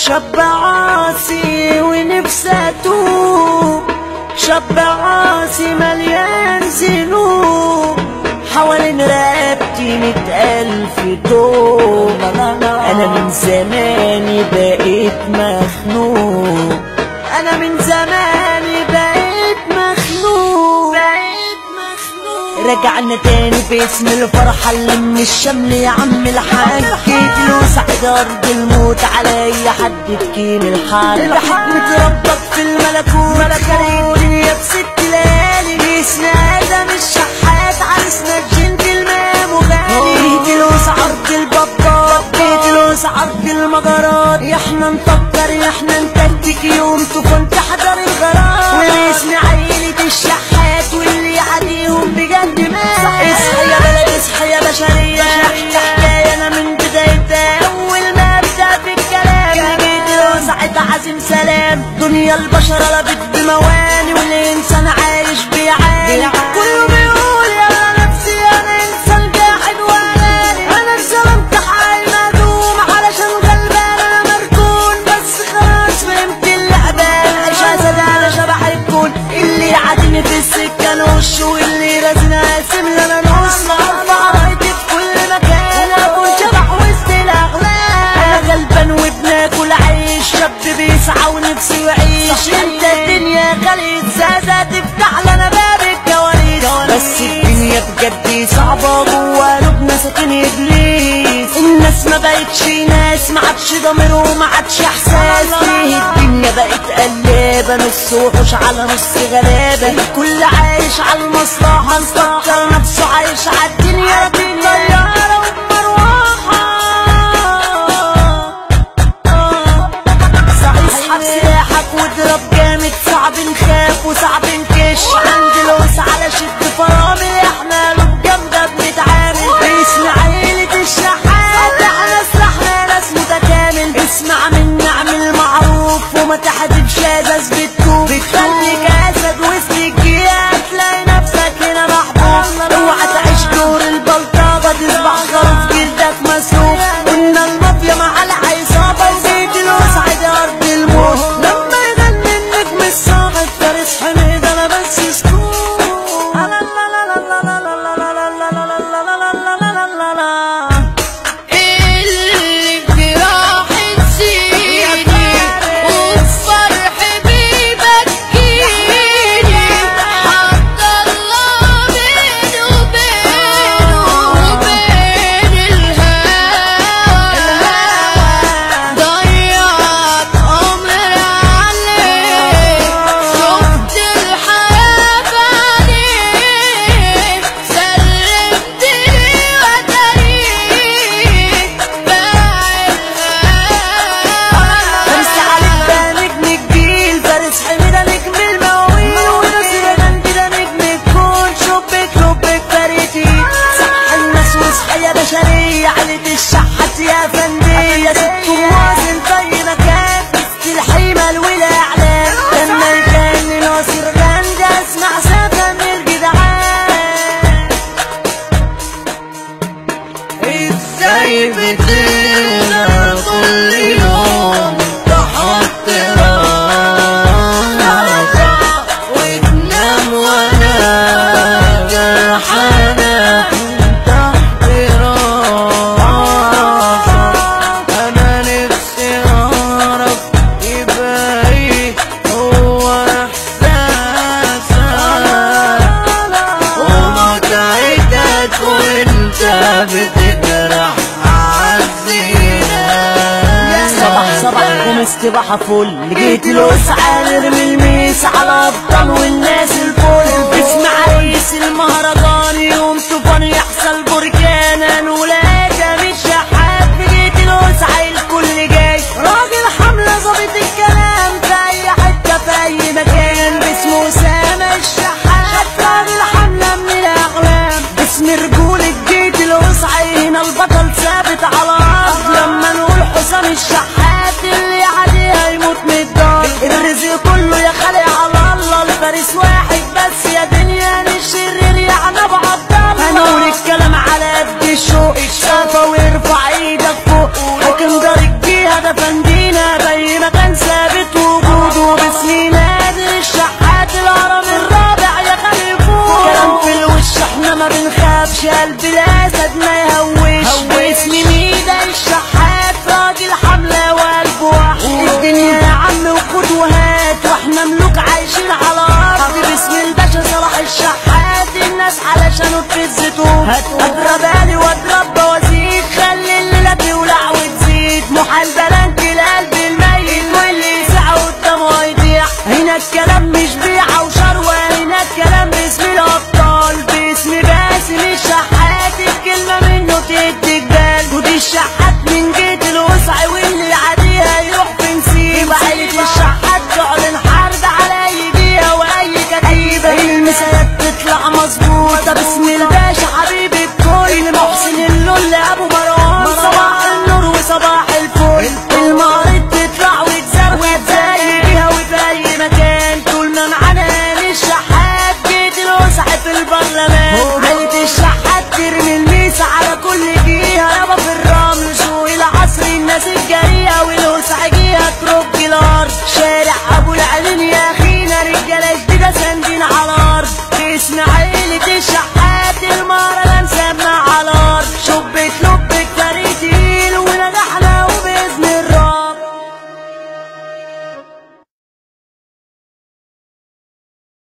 شاب عاصي ونفسي اتوب شاب عاصي مليان ذنوب حوالين رقبتي مئة ألف طوب أنا من زماني بقيت مخنوق أنا من زماني بقيت مخنوق بقيت مخنوق رجعنا تاني باسم الفرحة اللي من الشمل يا عم الحاج جيت له سعد أرض الموت على أي حد تكين الحال بحكمة ربك في الملكوت ملكوت الدنيا بست ليالي جيسنا آدم الشحات عرسنا الجنتلمان وغالي جيت له عرض البابات جيت له عرض المجرات يا احنا نفكر يا احنا نتكتك يوم تكون تحضر الغرام واسم عيلة الشحات واللي عليهم بجد مات اصحى يا بلد اصحى يا بشرية احكي حكاية انا من بدايتها اول ما ابدا في الكلام جيت له ساعة عزيم سلام دنيا البشر قلبت بمواني والانسان عايش بيعاني كله بيقول يا نفسي انا انسان جاحد واناني انا اتظلمت حالي مهدوم علشان غلبان انا مركون بس خلاص فهمت اللعبة عيش اسد انا شبح الكون اللي يعاديني في السكة نوش واللي رازن قاسم لنا نص ارفع رايتي في كل مكان اكون شبح وسط الاغلال انا غلبان وبناكل عيش شاب بيسعى ونفسه يعيش انت الدنيا غالية زازة تفتح لنا باب الكواليس بس الدنيا بجد صعبة جوا قلوبنا ساكن ابليس الناس ما بقتش ناس ما عادش ضمير وما عادش احساس ليه الدنيا بقت قلابة نص وحوش على نص غلابة الكل عايش على المصلحة مفكر نفسه عايش على الدنيا بالطيارة والمروحة صحيح سلاحك واضرب جامد صعب نخاف وصعب نكش عند لوس على شد فرامل احنا لوب جامدة بنتعامل اسم عيلة الشحات احنا سلاحنا ناس متكامل اسمع من نعمل معروف وما تحدفش ازاز بتكوب بتخليك اسد وسط الجيل هتلاقي نفسك هنا محبوب اوعى تعيش دور البلطجة تصبح خروف جلدك مسروق قلنا المافيا مع العصابة وزيد الوس عادي ارض الموت لما يغني النجم الصاعد فارس حميد انا بس سكوت اللي بجراح تسيني وبفرح بيبكيني حط الله بيني وبينه وبين الهوى ضيعت عمري عليك شفت الحياة بعدين سلمتني وتريك فارس عليك ده نجم الجيل فارس حميد ده نجم المواويل ونصر غندي ده نجم الكون شبك لبك فريتي صح الناس واصحى يا بشرية علة الشحات يا فندية ست موازن في مكان الحيمة والاعلام لما يغني ناصر غندي اسمع سافة من الجدعان ازاي بتقدر كل يوم تحط راسك وتنام وانا جرحانة تحت راسك انا نفسي اعرف يبقى ايه هو احساسك ومتعتك وانت بتجرح عالزينة صباح صباحكم استباحة فل جيت الوسعة نرمي الميس على أبطال والناس الفل اسم عريس المهرجان يوم طوفان يحصل بركان أنا ولاجة مش شحات جيت الوسعة الكل جاي راجل حملة ظابط الكلام في أي حتة في أي مكان باسمه أسامة الشحات راجل حملة من الأغلام باسم رجولة جيت الوسعة هنا البطل ثابت على أرض لما نقول حسام الشحات اللي عليه هيموت من الدار الرزق كله يا خالي على الله الفارس واحد بس يا دنيا الشرير يعني ابو عبد الله هنقول الكلام اضرب بالي واضرب بوازيك خلي الليله تولع وتزيد محال بلانك القلب الميت واللي يسعى قدامه هيضيع هنا الكلام مش بيعه وشروه هنا الكلام باسم الابطال باسم باسم الشحات الكلمه منه تدي جبال ودي الشحات من جيت الوسع واللي عاديها يروح في نسيب عيلة الشحات تعلن حرب على اي جهه واي كتيبه المسايات تطلع مظبوطه باسم الباشا حبيب الكل محسن اللول ابو مروان صباح النور وصباح الفل المعرض تطلع وتزود زي بيها وفي اي مكان طول ما معانا الشحات جيت الوسع في البرلمان عيلة الشحات ترمي الميس على كل جهة يابا في الرمل سوق العصر الناس الجريئة والوسع جهة ترد